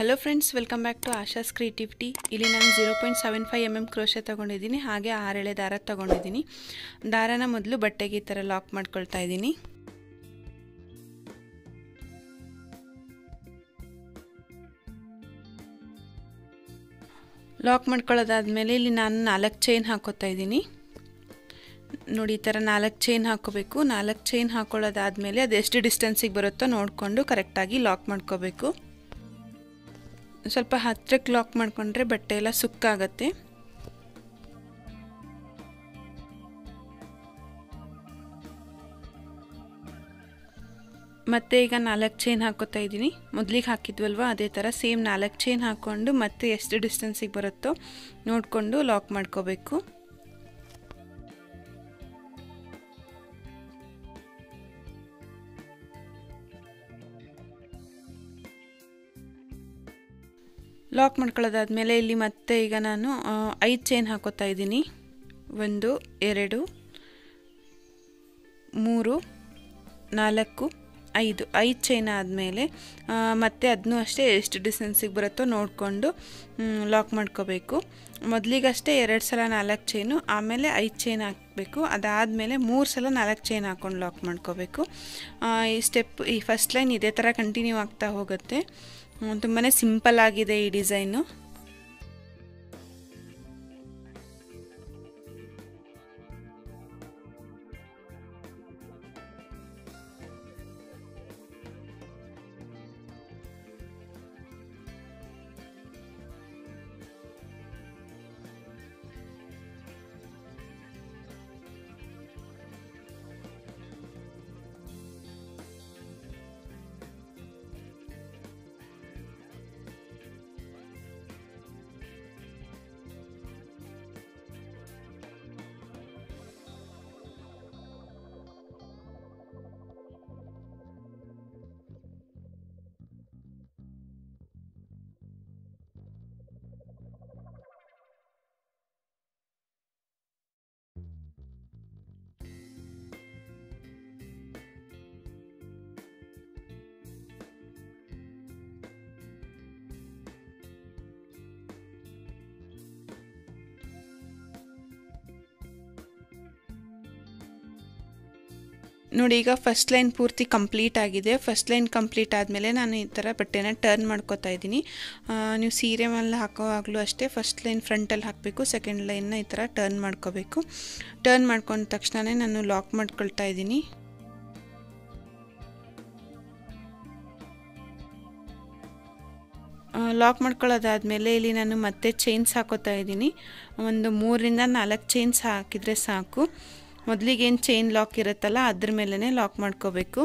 hello friends welcome back to Asha's creativity ಇಲ್ಲಿ ನಾನು zero point seven five M M crochet ತೊಗೊಂಡಿದ್ದೀನಿ ಹಾಗೆ ಆರೆಳೆ ದಾರ ತೊಗೊಂಡಿದ್ದೀನಿ ದಾರನ ಮೊದಲು ಬಟ್ಟೆಗೆ ಈ ಥರ ಲಾಕ್ ಮಾಡ್ಕೊಳ್ತಾ ಇದ್ದೀನಿ ಲಾಕ್ ಮಾಡ್ಕೊಳ್ಳೋದಾದಮೇಲೆ ಇಲ್ಲಿ ನಾನು ನಾಲ್ಕು ಚೈನ್ ಹಾಕೋತಾ ಇದ್ದೀನಿ ನೋಡಿ ಈ ಥರ ನಾಲ್ಕು ಚೈನ್ ಹಾಕೋಬೇಕು ನಾಲ್ಕು ಚೈನ್ ಹಾಕೊಳ್ಳೋದಾದಮೇಲೆ ಅದು ಎಷ್ಟು ಡಿಸ್ಟೆನ್ಸಿಗೆ ಬರುತ್ತೋ ನೋಡಿಕೊಂಡು ಕರೆಕ್ಟಾಗಿ ಲಾಕ್ ಮಾಡ್ಕೋಬೇಕು ಸ್ವಲ್ಪ ಹತ್ತಿರಕ್ಕೆ ಲಾಕ್ ಮಾಡಿಕೊಂಡ್ರೆ ಬಟ್ಟೆ ಎಲ್ಲ ಸುಕ್ಕಾಗತ್ತೆ ಮತ್ತೆ ಈಗ ನಾಲ್ಕು ಚೈನ್ ಹಾಕೋತಾ ಇದ್ದೀನಿ ಮೊದಲಿಗೆ ಹಾಕಿದ್ವಲ್ವ ಅದೇ ಥರ ಸೇಮ್ ನಾಲ್ಕು ಚೈನ್ ಹಾಕ್ಕೊಂಡು ಮತ್ತೆ ಎಷ್ಟು ಡಿಸ್ಟೆನ್ಸಿಗೆ ಬರುತ್ತೋ ನೋಡಿಕೊಂಡು ಲಾಕ್ ಮಾಡ್ಕೋಬೇಕು ಲಾಕ್ ಮಾಡ್ಕೊಳ್ಳೋದಾದ್ಮೇಲೆ ಇಲ್ಲಿ ಮತ್ತೆ ಈಗ ನಾನು ಐದು ಚೈನ್ ಹಾಕೋತಾ ಇದ್ದೀನಿ ಒಂದು ಎರಡು ಮೂರು ನಾಲ್ಕು ಐದು ಐದು ಚೈನ್ ಆದಮೇಲೆ ಮತ್ತೆ ಅದನ್ನೂ ಅಷ್ಟೇ ಎಷ್ಟು ಡಿಸ್ಟೆನ್ಸಿಗೆ ಬರುತ್ತೋ ನೋಡಿಕೊಂಡು ಲಾಕ್ ಮಾಡ್ಕೋಬೇಕು ಮೊದಲಿಗಷ್ಟೇ ಎರಡು ಸಲ ನಾಲ್ಕು ಚೈನು ಆಮೇಲೆ ಐದು ಚೈನ್ ಹಾಕಬೇಕು ಅದಾದಮೇಲೆ ಮೂರು ಸಲ ನಾಲ್ಕು ಚೈನ್ ಹಾಕ್ಕೊಂಡು ಲಾಕ್ ಮಾಡ್ಕೋಬೇಕು ಈ ಸ್ಟೆಪ್ ಈ ಫಸ್ಟ್ ಲೈನ್ ಇದೇ ಥರ ಕಂಟಿನ್ಯೂ ಆಗ್ತಾ ಹೋಗುತ್ತೆ ತುಂಬಾ ಸಿಂಪಲ್ ಆಗಿದೆ ಈ ಡಿಸೈನು ನೋಡಿ ಈಗ ಫಸ್ಟ್ ಲೈನ್ ಪೂರ್ತಿ ಕಂಪ್ಲೀಟ್ ಆಗಿದೆ ಫಸ್ಟ್ ಲೈನ್ ಕಂಪ್ಲೀಟ್ ಆದಮೇಲೆ ನಾನು ಈ ಥರ ಬಟ್ಟೆನ ಟರ್ನ್ ಮಾಡ್ಕೋತಾ ಇದ್ದೀನಿ ನೀವು ಸೀರೆ ಮೇಲೆ ಹಾಕೋವಾಗಲೂ ಅಷ್ಟೇ ಫಸ್ಟ್ ಲೈನ್ ಫ್ರಂಟಲ್ಲಿ ಹಾಕಬೇಕು ಸೆಕೆಂಡ್ ಲೈನ್ನ ಈ ಥರ ಟರ್ನ್ ಮಾಡ್ಕೋಬೇಕು ಟರ್ನ್ ಮಾಡ್ಕೊಂಡ ತಕ್ಷಣವೇ ನಾನು ಲಾಕ್ ಮಾಡ್ಕೊಳ್ತಾ ಇದ್ದೀನಿ ಲಾಕ್ ಮಾಡ್ಕೊಳ್ಳೋದಾದಮೇಲೆ ಇಲ್ಲಿ ನಾನು ಮತ್ತೆ ಚೈನ್ಸ್ ಹಾಕೋತಾ ಇದ್ದೀನಿ ಒಂದು ಮೂರರಿಂದ ನಾಲ್ಕು ಚೈನ್ಸ್ ಹಾಕಿದರೆ ಸಾಕು ಮೊದಲಿಗೆ ಏನು ಚೈನ್ ಲಾಕ್ ಇರುತ್ತಲ್ಲ ಅದ್ರ ಮೇಲೇ ಲಾಕ್ ಮಾಡ್ಕೋಬೇಕು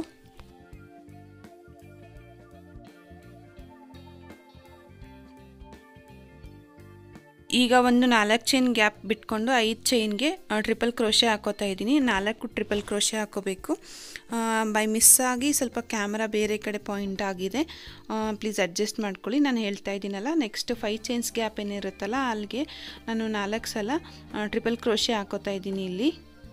ಈಗ ಒಂದು ನಾಲ್ಕು ಚೈನ್ ಗ್ಯಾಪ್ ಬಿಟ್ಕೊಂಡು ಐದು ಚೈನ್ಗೆ ಟ್ರಿಪಲ್ ಕ್ರೋಶೆ ಹಾಕೋತಾ ಇದ್ದೀನಿ ನಾಲ್ಕು ಟ್ರಿಪಲ್ ಕ್ರೋಶೆ ಹಾಕೋಬೇಕು ಬೈ ಮಿಸ್ ಆಗಿ ಸ್ವಲ್ಪ ಕ್ಯಾಮ್ರಾ ಬೇರೆ ಕಡೆ ಪಾಯಿಂಟ್ ಆಗಿದೆ ಪ್ಲೀಸ್ ಅಡ್ಜಸ್ಟ್ ಮಾಡ್ಕೊಳ್ಳಿ ನಾನು ಹೇಳ್ತಾ ಇದ್ದೀನಲ್ಲ ನೆಕ್ಸ್ಟ್ ಫೈವ್ ಚೈನ್ಸ್ ಗ್ಯಾಪ್ ಏನಿರುತ್ತಲ್ಲ ಅಲ್ಲಿಗೆ ನಾನು ನಾಲ್ಕು ಸಲ ಟ್ರಿಪಲ್ ಕ್ರೋಶೆ ಹಾಕೋತಾ ಇದ್ದೀನಿ ಇಲ್ಲಿ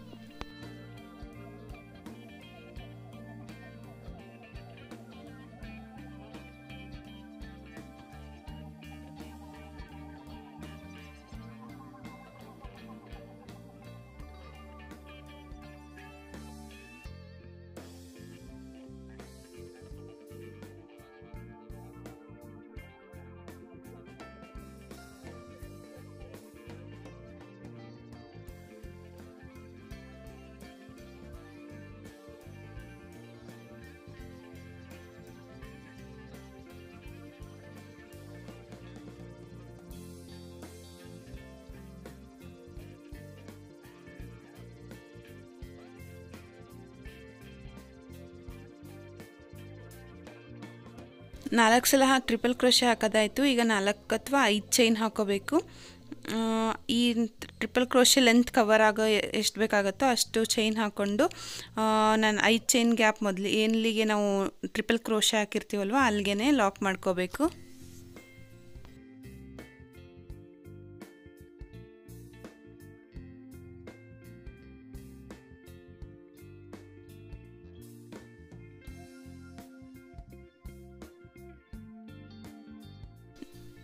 ನಾಲ್ಕು ಸಲ ಟ್ರಿಪಲ್ ಕ್ರೋಶೆ ಹಾಕೋದಾಯಿತು ಈಗ ನಾಲ್ಕು ಅಥವಾ ಐದು ಚೈನ್ ಹಾಕೋಬೇಕು ಈ ಟ್ರಿಪಲ್ ಕ್ರೋಶೆ ಲೆಂತ್ ಕವರ್ ಆಗೋ ಎಷ್ಟು ಬೇಕಾಗುತ್ತೋ ಅಷ್ಟು ಚೈನ್ ಹಾಕ್ಕೊಂಡು ನಾನು ಐದು ಚೈನ್ ಗ್ಯಾಪ್ ಮೊದಲು ಎಲ್ಲಿಗೆ ನಾವು ಟ್ರಿಪಲ್ ಕ್ರೋಶೆ ಹಾಕಿರ್ತೀವಲ್ವ ಅಲ್ಲಿಗೆ ಲಾಕ್ ಮಾಡ್ಕೋಬೇಕು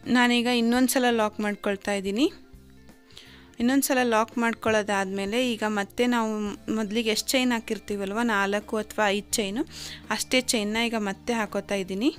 ನಾನೀಗ ಇನ್ನೊಂದು ಸಲ ಲಾಕ್ ಮಾಡ್ಕೊಳ್ತಾ ಇದ್ದೀನಿ ಇನ್ನೊಂದು ಸಲ ಲಾಕ್ ಮಾಡ್ಕೊಳ್ಳೋದಾದಮೇಲೆ ಈಗ ಮತ್ತೆ ನಾವು ಮೊದಲಿಗೆ ಎಷ್ಟು ಚೈನ್ ಹಾಕಿರ್ತೀವಲ್ವ ನಾಲ್ಕು ಅಥವಾ ಐದು ಚೈನು ಅಷ್ಟೇ ಚೈನ್ನ ಈಗ ಮತ್ತೆ ಹಾಕೋತಾ ಇದ್ದೀನಿ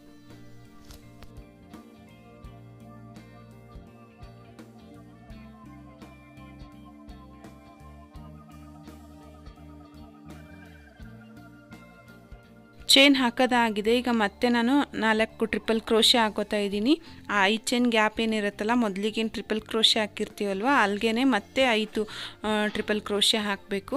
ಚೈನ್ ಹಾಕೋದಾಗಿದೆ ಈಗ ಮತ್ತೆ ನಾನು ನಾಲ್ಕು ಟ್ರಿಪಲ್ ಕ್ರೋಶೆ ಹಾಕೋತಾ ಇದ್ದೀನಿ ಆ ಐದು ಚೈನ್ ಗ್ಯಾಪ್ ಏನಿರುತ್ತಲ್ಲ ಮೊದಲಿಗೇನು ಟ್ರಿಪಲ್ ಕ್ರೋಶೆ ಹಾಕಿರ್ತೀವಲ್ವ ಅಲ್ಲಿಗೆ ಮತ್ತೆ ಐದು ಟ್ರಿಪಲ್ ಕ್ರೋಶೆ ಹಾಕಬೇಕು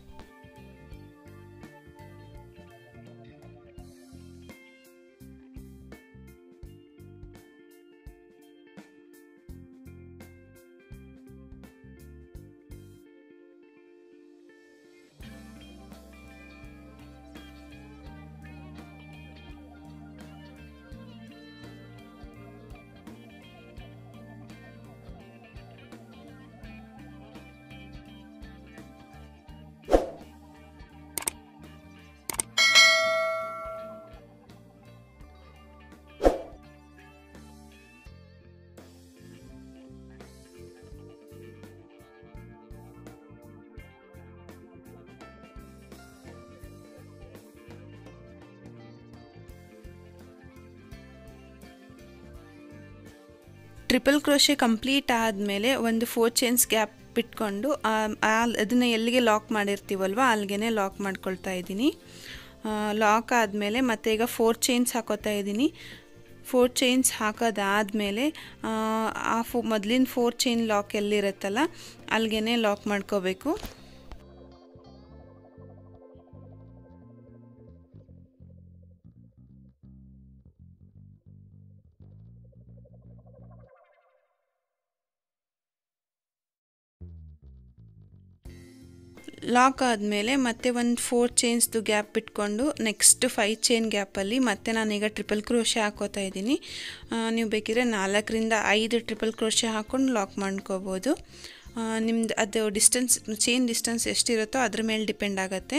ಟ್ರಿಪಲ್ ಕ್ರೋಶೆ ಕಂಪ್ಲೀಟ್ ಆದಮೇಲೆ ಒಂದು ಫೋರ್ ಚೈನ್ಸ್ ಗ್ಯಾಪ್ ಬಿಟ್ಕೊಂಡು ಅದನ್ನು ಎಲ್ಲಿಗೆ ಲಾಕ್ ಮಾಡಿರ್ತೀವಲ್ವ ಅಲ್ಲಿಗೆ ಲಾಕ್ ಮಾಡ್ಕೊಳ್ತಾ ಇದ್ದೀನಿ ಲಾಕ್ ಆದಮೇಲೆ ಮತ್ತೆ ಈಗ ಫೋರ್ ಚೈನ್ಸ್ ಹಾಕೋತಾ ಇದ್ದೀನಿ ಫೋರ್ ಚೈನ್ಸ್ ಹಾಕೋದಾದಮೇಲೆ ಆ ಫೋ ಮೊದಲಿನ ಫೋರ್ ಚೈನ್ ಲಾಕ್ ಎಲ್ಲಿರುತ್ತಲ್ಲ ಅಲ್ಲಿಗೆ ಲಾಕ್ ಮಾಡ್ಕೋಬೇಕು ಲಾಕ್ ಆದಮೇಲೆ ಮತ್ತೆ ಒಂದು ಫೋರ್ ಚೈನ್ಸ್ದು ಗ್ಯಾಪ್ ಬಿಟ್ಕೊಂಡು ನೆಕ್ಸ್ಟ್ ಫೈವ್ ಚೈನ್ ಗ್ಯಾಪಲ್ಲಿ ಮತ್ತೆ ನಾನೀಗ ಟ್ರಿಪಲ್ ಕ್ರೋಶೆ ಹಾಕೋತಾ ಇದ್ದೀನಿ ನೀವು ಬೇಕಿದ್ರೆ ನಾಲ್ಕರಿಂದ ಐದು ಟ್ರಿಪಲ್ ಕ್ರೋಶೆ ಹಾಕ್ಕೊಂಡು ಲಾಕ್ ಮಾಡ್ಕೋಬೋದು ನಿಮ್ದು ಅದು ಡಿಸ್ಟೆನ್ಸ್ ಚೈನ್ ಡಿಸ್ಟೆನ್ಸ್ ಎಷ್ಟಿರುತ್ತೋ ಅದ್ರ ಮೇಲೆ ಡಿಪೆಂಡ್ ಆಗುತ್ತೆ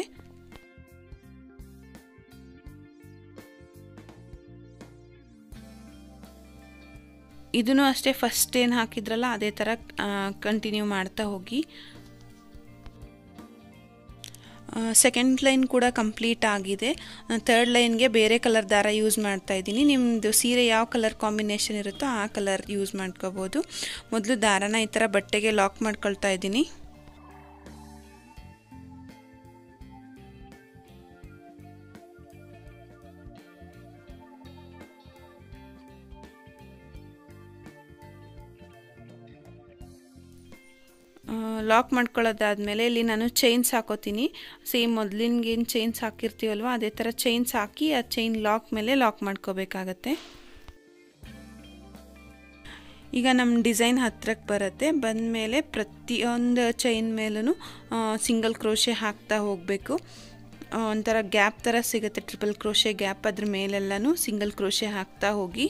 ಇದನ್ನು ಅಷ್ಟೇ ಫಸ್ಟ್ ಏನು ಹಾಕಿದ್ರಲ್ಲ ಅದೇ ಥರ ಕಂಟಿನ್ಯೂ ಮಾಡ್ತಾ ಹೋಗಿ ಸೆಕೆಂಡ್ ಲೈನ್ ಕೂಡ ಕಂಪ್ಲೀಟ್ ಆಗಿದೆ ತರ್ಡ್ ಲೈನ್ಗೆ ಬೇರೆ ಕಲರ್ ದಾರ ಯೂಸ್ ಮಾಡ್ತಾ ಇದ್ದೀನಿ ನಿಮ್ಮದು ಸೀರೆ ಯಾವ ಕಲರ್ ಕಾಂಬಿನೇಷನ್ ಇರುತ್ತೋ ಆ ಕಲರ್ ಯೂಸ್ ಮಾಡ್ಕೋಬೋದು ಮೊದಲು ದಾರನ ಈ ಥರ ಬಟ್ಟೆಗೆ ಲಾಕ್ ಮಾಡ್ಕೊಳ್ತಾ ಇದ್ದೀನಿ ಲಾಕ್ ಮಾಡ್ಕೊಳ್ಳೋದಾದಮೇಲೆ ಇಲ್ಲಿ ನಾನು ಚೈನ್ಸ್ ಹಾಕೋತೀನಿ ಸೇಮ್ ಮೊದಲಿನ್ಗೇನು ಚೈನ್ಸ್ ಹಾಕಿರ್ತೀವಲ್ವ ಅದೇ ಥರ ಚೈನ್ಸ್ ಹಾಕಿ ಆ ಚೈನ್ ಲಾಕ್ ಮೇಲೆ ಲಾಕ್ ಮಾಡ್ಕೋಬೇಕಾಗತ್ತೆ ಈಗ ನಮ್ಮ ಡಿಸೈನ್ ಹತ್ರಕ್ಕೆ ಬರುತ್ತೆ ಬಂದಮೇಲೆ ಪ್ರತಿಯೊಂದು ಚೈನ್ ಮೇಲೂ ಸಿಂಗಲ್ ಕ್ರೋಶೆ ಹಾಕ್ತಾ ಹೋಗಬೇಕು ಒಂಥರ ಗ್ಯಾಪ್ ಥರ ಸಿಗುತ್ತೆ ಟ್ರಿಪಲ್ ಕ್ರೋಶೆ ಗ್ಯಾಪ್ ಅದ್ರ ಮೇಲೆಲ್ಲನೂ ಸಿಂಗಲ್ ಕ್ರೋಶೆ ಹಾಕ್ತಾ ಹೋಗಿ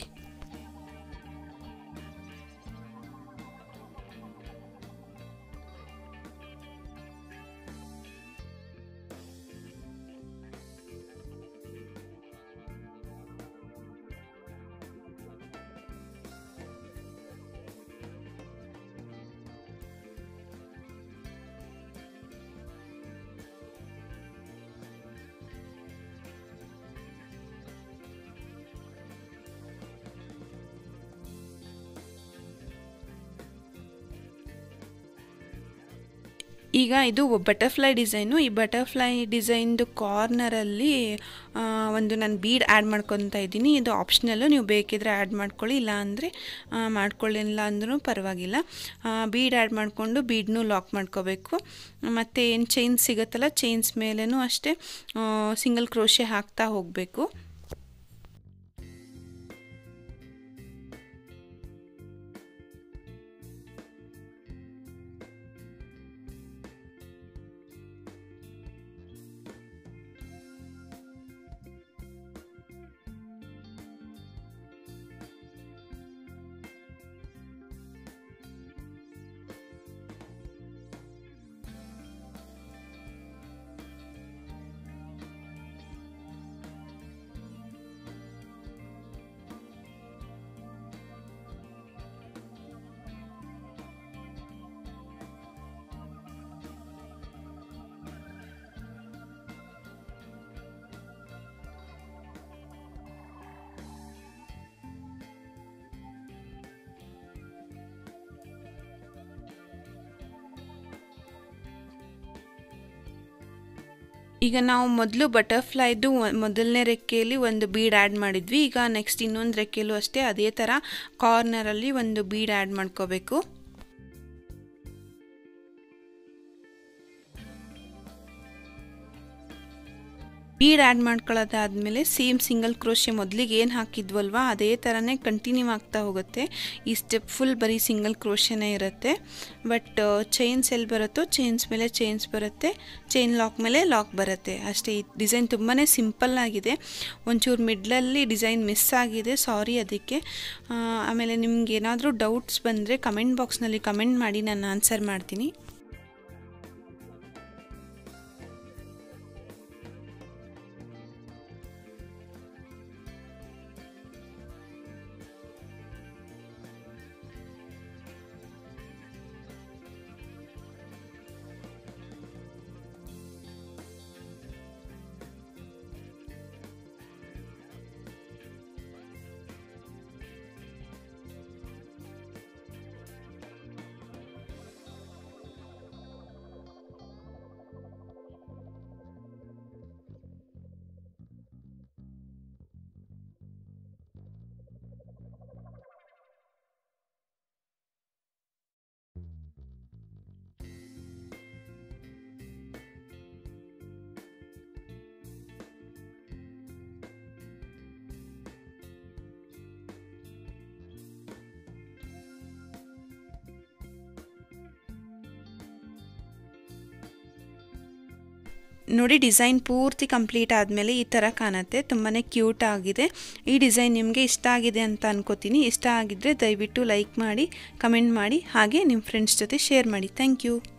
ಈಗ ಇದು ಬಟರ್ಫ್ಲೈ ಡಿಸೈನು ಈ ಬಟರ್ಫ್ಲೈ ಡಿಸೈನ್ದು ಕಾರ್ನರಲ್ಲಿ ಒಂದು ನಾನು ಬೀಡ್ ಆ್ಯಡ್ ಮಾಡ್ಕೊತಾ ಇದ್ದೀನಿ ಇದು ಆಪ್ಷನಲ್ಲು ನೀವು ಬೇಕಿದ್ರೆ ಆ್ಯಡ್ ಮಾಡ್ಕೊಳ್ಳಿ ಇಲ್ಲ ಅಂದರೆ ಮಾಡ್ಕೊಳ್ಳಿಲ್ಲ ಅಂದ್ರೂ ಪರವಾಗಿಲ್ಲ ಬೀಡ್ ಆ್ಯಡ್ ಮಾಡಿಕೊಂಡು ಬೀಡ್ನೂ ಲಾಕ್ ಮಾಡ್ಕೋಬೇಕು ಮತ್ತು ಏನು ಚೈನ್ ಸಿಗುತ್ತಲ್ಲ ಚೈನ್ಸ್ ಮೇಲೂ ಅಷ್ಟೇ ಸಿಂಗಲ್ ಕ್ರೋಶೆ ಹಾಕ್ತಾ ಹೋಗಬೇಕು ಈಗ ನಾವು ಮೊದಲು ಬಟರ್ಫ್ಲೈದು ಮೊದಲನೇ ರೆಕ್ಕೆಯಲ್ಲಿ ಒಂದು ಬೀಡ್ ಆ್ಯಡ್ ಮಾಡಿದ್ವಿ ಈಗ ನೆಕ್ಸ್ಟ್ ಇನ್ನೊಂದು ರೆಕ್ಕೆಯಲ್ಲೂ ಅಷ್ಟೇ ಅದೇ ಥರ ಕಾರ್ನರಲ್ಲಿ ಒಂದು ಬೀಡ್ ಆ್ಯಡ್ ಮಾಡ್ಕೋಬೇಕು ಬೀಡ್ ಆ್ಯಡ್ ಮಾಡ್ಕೊಳ್ಳೋದಾದಮೇಲೆ ಸೇಮ್ ಸಿಂಗಲ್ ಕ್ರೋಶೆ ಮೊದಲಿಗೆ ಏನು ಹಾಕಿದ್ವಲ್ವ ಅದೇ ಥರನೇ ಕಂಟಿನ್ಯೂ ಆಗ್ತಾ ಹೋಗುತ್ತೆ ಈ ಸ್ಟೆಪ್ ಫುಲ್ ಬರೀ ಸಿಂಗಲ್ ಕ್ರೋಶೆನೇ ಇರುತ್ತೆ ಬಟ್ ಚೈನ್ಸ್ ಎಲ್ಲಿ ಬರುತ್ತೋ ಚೈನ್ಸ್ ಮೇಲೆ ಚೈನ್ಸ್ ಬರುತ್ತೆ ಚೈನ್ ಲಾಕ್ ಮೇಲೆ ಲಾಕ್ ಬರುತ್ತೆ ಅಷ್ಟೇ ಈ ಡಿಸೈನ್ ತುಂಬಾ ಸಿಂಪಲ್ ಆಗಿದೆ ಒಂಚೂರು ಮಿಡ್ಲಲ್ಲಿ ಡಿಸೈನ್ ಮಿಸ್ ಆಗಿದೆ ಸಾರಿ ಅದಕ್ಕೆ ಆಮೇಲೆ ನಿಮ್ಗೆ ಏನಾದರೂ ಡೌಟ್ಸ್ ಬಂದರೆ ಕಮೆಂಟ್ ಬಾಕ್ಸ್ನಲ್ಲಿ ಕಮೆಂಟ್ ಮಾಡಿ ನಾನು ಆನ್ಸರ್ ಮಾಡ್ತೀನಿ ನೋಡಿ ಡಿಸೈನ್ ಪೂರ್ತಿ ಕಂಪ್ಲೀಟ್ ಆದಮೇಲೆ ಈ ಥರ ಕಾಣುತ್ತೆ ತುಂಬಾ ಕ್ಯೂಟ್ ಆಗಿದೆ ಈ ಡಿಸೈನ್ ನಿಮಗೆ ಇಷ್ಟ ಆಗಿದೆ ಅಂತ ಅನ್ಕೋತೀನಿ ಇಷ್ಟ ಆಗಿದ್ದರೆ ದಯವಿಟ್ಟು ಲೈಕ್ ಮಾಡಿ ಕಮೆಂಟ್ ಮಾಡಿ ಹಾಗೆ ನಿಮ್ಮ ಫ್ರೆಂಡ್ಸ್ ಜೊತೆ ಶೇರ್ ಮಾಡಿ ಥ್ಯಾಂಕ್ ಯು